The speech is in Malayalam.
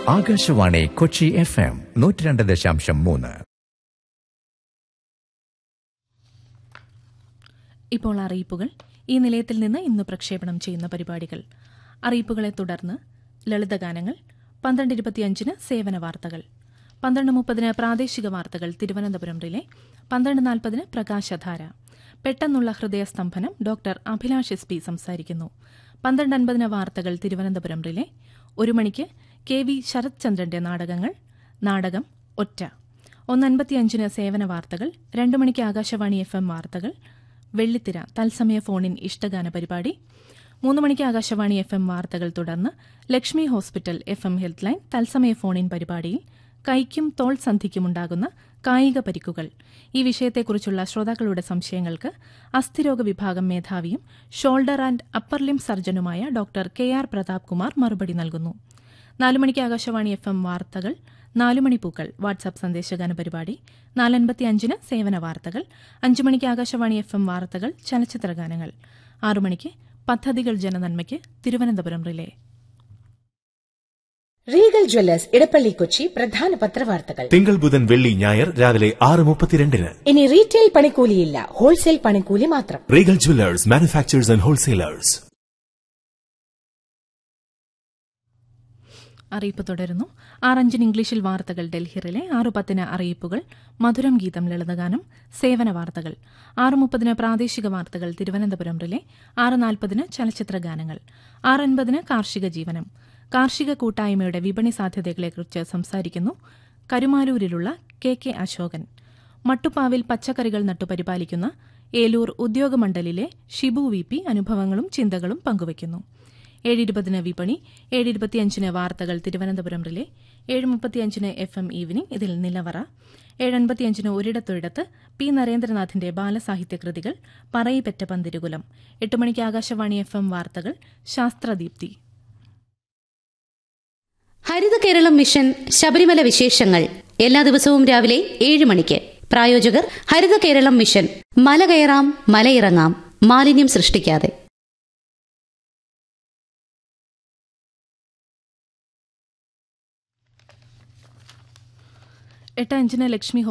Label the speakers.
Speaker 1: ആകാശവാണി കൊച്ചി എഫ് എം നൂറ്റി രണ്ട് ദശാംശം മൂന്ന്
Speaker 2: ഇപ്പോൾ അറിയിപ്പുകൾ ഈ നിലയത്തിൽ നിന്ന് ഇന്ന് പ്രക്ഷേപണം ചെയ്യുന്ന പരിപാടികൾ അറിയിപ്പുകളെ തുടർന്ന് ലളിതഗാനങ്ങൾ പന്ത്രണ്ട് ഇരുപത്തിയഞ്ചിന് സേവന വാർത്തകൾ പന്ത്രണ്ട് മുപ്പതിന് പ്രാദേശിക വാർത്തകൾ തിരുവനന്തപുരം റിലേ പന്ത്രണ്ട് നാൽപ്പതിന് പ്രകാശധാര പെട്ടെന്നുള്ള ഹൃദയസ്തംഭനം ഡോക്ടർ അഭിലാഷ് എസ് പി സംസാരിക്കുന്നു പന്ത്രണ്ട് അൻപതിന് വാർത്തകൾ തിരുവനന്തപുരം റിലേ ഒരു മണിക്ക് കെ വി ശരത്ചന്ദ്രന്റെ നാടകങ്ങൾ നാടകം ഒറ്റ ഒന്നൻപത്തിയഞ്ചിന് സേവന വാർത്തകൾ രണ്ടു മണിക്ക് ആകാശവാണി എഫ് എം വാർത്തകൾ വെള്ളിത്തിര തത്സമയ ഫോണിൻ ഇഷ്ടഗാന പരിപാടി മൂന്ന് മണിക്ക് ആകാശവാണി എഫ് എം വാർത്തകൾ തുടർന്ന് Lakshmi hospital F M health line തത്സമയ ഫോണിൻ പരിപാടിയിൽ കൈക്കും തോൾ സന്ധിക്കുമുണ്ടാകുന്ന കായിക പരിക്കുകൾ ഈ വിഷയത്തെക്കുറിച്ചുള്ള ശ്രോതാക്കളുടെ സംശയങ്ങൾക്ക് അസ്ഥിരോഗ വിഭാഗം മേധാവിയും ഷോൾഡർ ആൻഡ് അപ്പർ ലിം സർജനുമായ doctor K R Prathap Kumar മറുപടി നൽകുന്നു നാലുമണിക്ക് ആകാശവാണി എഫ് എം വാർത്തകൾ നാലുമണി പൂക്കൾ വാട്സാപ്പ് സന്ദേശഗാന പരിപാടി നാലൻപത്തിയഞ്ചിന് സേവന വാർത്തകൾ അഞ്ചു മണിക്ക് ആകാശവാണി എഫ് എം വാർത്തകൾ ചലച്ചിത്രഗാനങ്ങൾ ആറുമണിക്ക് പദ്ധതികൾ ജനനന്മയ്ക്ക് Thiruvananthapuram relay
Speaker 3: Regal jewellers Edappally Kochi പ്രധാന പത്രവാർത്തകൾ
Speaker 4: തിങ്കൾ ബുധൻ വെള്ളി ഞായർ രാവിലെ ആറ് മുപ്പത്തിരണ്ടിന്
Speaker 3: ഇനി റീറ്റെയിൽ പണിക്കൂലിയില്ല ഹോൾസെയിൽ പണിക്കൂലി മാത്രം
Speaker 4: Regal jewellers manufacturers and wholesalers
Speaker 2: അറിയിപ്പ് തുടരുന്നു ആറഞ്ചിന് ഇംഗ്ലീഷിൽ വാർത്തകൾ ഡൽഹിയിലെ ആറു പത്തിന് അറിയിപ്പുകൾ മധുരം ഗീതം ലളിതഗാനം സേവന വാർത്തകൾ ആറ് മുപ്പതിന് പ്രാദേശിക വാർത്തകൾ തിരുവനന്തപുരം റിലെ ആറ് നാൽപ്പതിന് ചലച്ചിത്ര ഗാനങ്ങൾ ആറ് അൻപതിന് കാർഷിക ജീവനം കാർഷിക കൂട്ടായ്മയുടെ വിപണി സാധ്യതകളെക്കുറിച്ച് സംസാരിക്കുന്നു കരുമാലൂരിലുള്ള കെ കെ അശോകൻ മട്ടുപ്പാവിൽ പച്ചക്കറികൾ നട്ടുപരിപാലിക്കുന്ന ഏലൂർ ഉദ്യോഗമണ്ഡലിലെ ഷിബു വി പി അനുഭവങ്ങളും ചിന്തകളും പങ്കുവയ്ക്കുന്നു ഏഴ് ഇരുപതിന് വിപണി ഏഴ് ഇരുപത്തിയഞ്ചിന് വാർത്തകൾ തിരുവനന്തപുരം റിലേ ഏഴ് മുപ്പത്തിയഞ്ചിന് എഫ് എം ഈവനിംഗ് ഇതിൽ നിലവറ ഏഴ് അൻപത്തിയഞ്ചിന് ഒരിടത്തൊരിടത്ത് പി നരേന്ദ്രനാഥിന്റെ ബാലസാഹിത്യ കൃതികൾ പറയിപ്പറ്റ പന്തിരുകുലം എട്ട് മണിക്ക് ആകാശവാണി എഫ് എം വാർത്തകൾ ശാസ്ത്രദീപ്തി
Speaker 5: ഹരിത കേരളം മിഷൻ ശബരിമല വിശേഷങ്ങൾ എല്ലാ ദിവസവും രാവിലെ ഏഴ് മണിക്ക് പ്രായോജകർ ഹരിത കേരളം മിഷൻ മല കയറാം മലയിറങ്ങാം മാലിന്യം സൃഷ്ടിക്കാതെ
Speaker 2: എട്ട് അഞ്ചിന് ലക്ഷ്മി